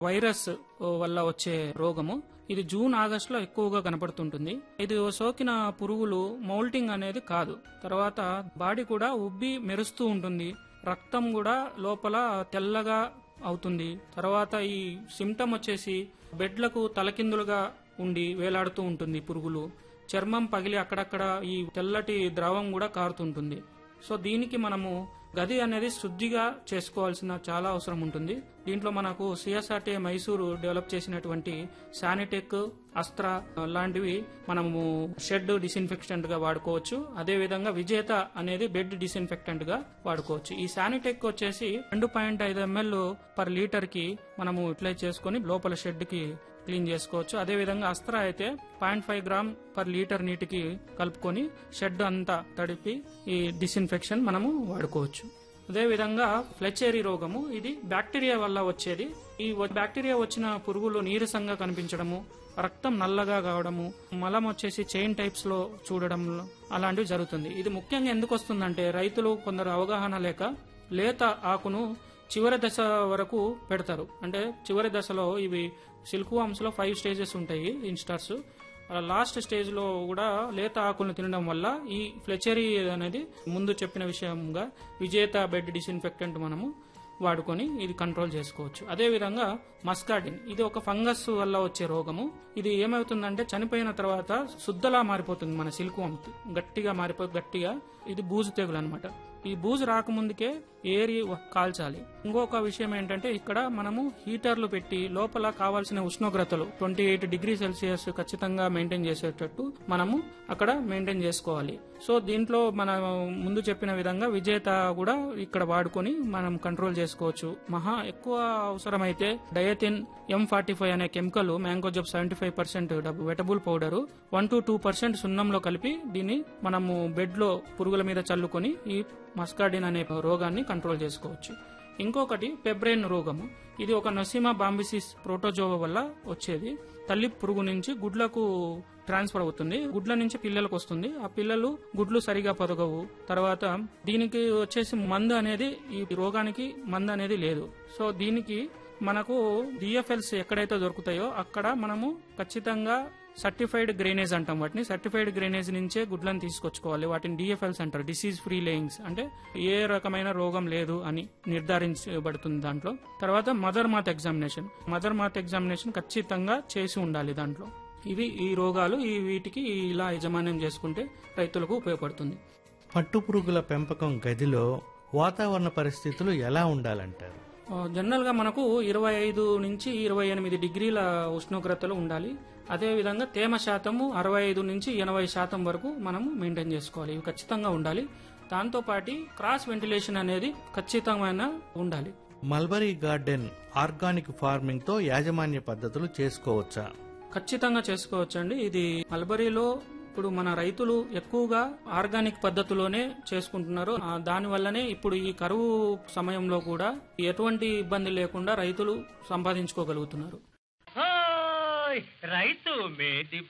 virus వల్ల వచ్చే రోగము ఇది జూన్ ఆగస్టులో ఎక్కువగా కనపడుతుంటుంది ఇది సోకిన పురుగులు మౌల్టింగ్ అనేది కాదు తర్వాత బాడీ కూడా ఉబ్బి మెరుస్తూ ఉంటుంది రక్తం కూడా లోపల తెల్లగా అవుతుంది తర్వాత ఈ సిమ్టమ్ వచ్చేసి బెడ్లకు తలకిందులుగా ఉండి వేలాడుతూ ఉంటుంది పురుగులు చర్మం పగిలి అక్కడక్కడ ఈ తెల్లటి ద్రవం కూడా కారుతుంటుంది సో దీనికి మనము గది అనేది శుద్ధిగా చేసుకోవాల్సిన చాలా అవసరం ఉంటుంది దీంట్లో మనకు సిఎస్ఆర్టీ మైసూరు డెవలప్ చేసినటువంటి శానిటెక్ అస్త్ర లాంటివి మనము షెడ్ డిస్ఇన్ఫెక్టెంట్ గా వాడుకోవచ్చు అదే విధంగా విజేత అనేది బెడ్ డిస్ఇన్ఫెక్టెంట్ గా వాడుకోవచ్చు ఈ శానిటెక్ వచ్చేసి రెండు పాయింట్ ఐదు ఎంఎల్ పర్ లీటర్ కి మనము యూటిలైజ్ చేసుకుని లోపల షెడ్ కి క్లీన్ చేసుకోవచ్చు అదే విధంగా అస్త్ర అయితే point five gram per litre నీటికి కలుపుకొని షెడ్ అంతా తడిపి ఈ డిస్ఇన్ఫెక్షన్ మనము వాడుకోవచ్చు అదే విధంగా ఫ్లెచేరీ రోగము ఇది బ్యాక్టీరియా వల్ల వచ్చేది ఈ వ- బ్యాక్టీరియా వచ్చిన పురుగులు నీరసంగా కనిపించడము రక్తం నల్లగా కావడము మలం వచ్చేసి చైన్ టైప్స్ లో చూడడం అలాంటివి జరుగుతుంది ఇది ముఖ్యంగా ఎందుకు వస్తుందంటే రైతులు కొందరు అవగాహన లేక లేత ఆకును చివరి దశ వరకు పెడతారు అంటే చివరి దశలో ఇవి సిల్క్ వామ్స్ లో ఫైవ్ స్టేజెస్ ఉంటాయి ఇన్స్టార్స్ లాస్ట్ స్టేజ్ లో కూడా లేత ఆకులను తినడం వల్ల ఈ ఫ్లెచరీ అనేది ముందు చెప్పిన విషయంగా విజేత బెడ్ డిస్ఇన్ఫెక్టెంట్ మనము వాడుకొని ఇది కంట్రోల్ చేసుకోవచ్చు అదే విధంగా మస్కాడిన్ ఇది ఒక ఫంగస్ వల్ల వచ్చే రోగము ఇది ఏమవుతుందంటే చనిపోయిన తర్వాత శుద్ధలా మారిపోతుంది మన సిల్క్ వంత్ గట్టిగా మారిపో గట్టిగా ఇది బూజు తెగులు అనమాట ఈ బూజు రాకముందుకే ఏరి కాల్చాలి ఇంకొక విషయం ఏంటంటే ఇక్కడ మనము హీటర్లు పెట్టి లోపల కావాల్సిన ఉష్ణోగ్రతలు ట్వంటీ ఎయిట్ డిగ్రీ సెల్సియస్ ఖచ్చితంగా మెయింటైన్ చేసేటట్టు మనము అక్కడ మెయింటైన్ చేసుకోవాలి సో దీంట్లో మన ముందు చెప్పిన విధంగా విజేత కూడా ఇక్కడ వాడుకొని మనం కంట్రోల్ చేసుకోవచ్చు మహా ఎక్కువ అవసరమైతే డయతిన్ ఎం ఫార్టీ ఫైవ్ అనే chemical mancozeb seventy five percent wettable powder one to two percent సున్నంలో కలిపి దీన్ని మనము బెడ్ లో పురుగుల మీద చల్లుకొని ఈ మస్కాడిన్ అనే రోగాన్ని కంట్రోల్ చేసుకోవచ్చు ఇంకొకటి పెబ్రెయిన్ రోగము ఇది ఒక నొసిమా బాంబిసిస్ ప్రోటోజోవా వల్ల వచ్చేది తల్లి పురుగు నుంచి గుడ్లకు ట్రాన్స్ఫర్ అవుతుంది గుడ్ల నుంచి పిల్లలకు వస్తుంది ఆ పిల్లలు గుడ్లు సరిగా పొదగవు తర్వాత దీనికి వచ్చేసి మందు అనేది ఈ రోగానికి మందు అనేది లేదు సో దీనికి మనకు డిఎఫ్ఎల్స్ ఎక్కడైతే దొరుకుతాయో అక్కడ మనము ఖచ్చితంగా సర్టిఫైడ్ గ్రైనేజ్ అంటాం వాటిని సర్టిఫైడ్ గ్రైనేజ్ నుంచే గుడ్లను తీసుకొచ్చుకోవాలి వాటిని డిఎఫ్ఎల్స్ అంటారు డిసీజ్ ఫ్రీ లేయింగ్స్ అంటే ఏ రకమైన రోగం లేదు అని నిర్ధారించబడుతుంది దాంట్లో తర్వాత mother moth examination mother moth examination ఖచ్చితంగా చేసి ఉండాలి దాంట్లో ఇవి ఈ రోగాలు ఈ వీటికి ఇలా యజమాన్యం చేసుకుంటే రైతులకు ఉపయోగపడుతుంది పట్టుపురుగుల పెంపకం గదిలో వాతావరణ పరిస్థితులు ఎలా ఉండాలంటారు ఆ, జనరల్ గా మనకు ఇరవై ఐదు నుంచి ఇరవై ఎనిమిది డిగ్రీల ఉష్ణోగ్రతలు ఉండాలి అదే విధంగా తేమ శాతము అరవై ఐదు నుంచి ఎనభై శాతం వరకు మనము మెయింటైన్ చేసుకోవాలి ఇవి ఖచ్చితంగా ఉండాలి దాంతో పాటి క్రాస్ వెంటిలేషన్ అనేది ఖచ్చితమైన ఉండాలి మల్బరీ గార్డెన్ ఆర్గానిక్ ఫార్మింగ్ తో యాజమాన్య పద్ధతులు చేసుకోవచ్చా ఖచ్చితంగా చేసుకోవచ్చండి ఇది మల్బరీలో ఇప్పుడు మన రైతులు ఎక్కువగా ఆర్గానిక్ పద్ధతిలోనే చేసుకుంటున్నారు ఆ, దాని వల్లనే ఇప్పుడు ఈ కరువు సమయంలో కూడా ఎటువంటి ఇబ్బంది లేకుండా రైతులు సంపాదించుకోగలుగుతున్నారు ఓయ్ రైతు మేది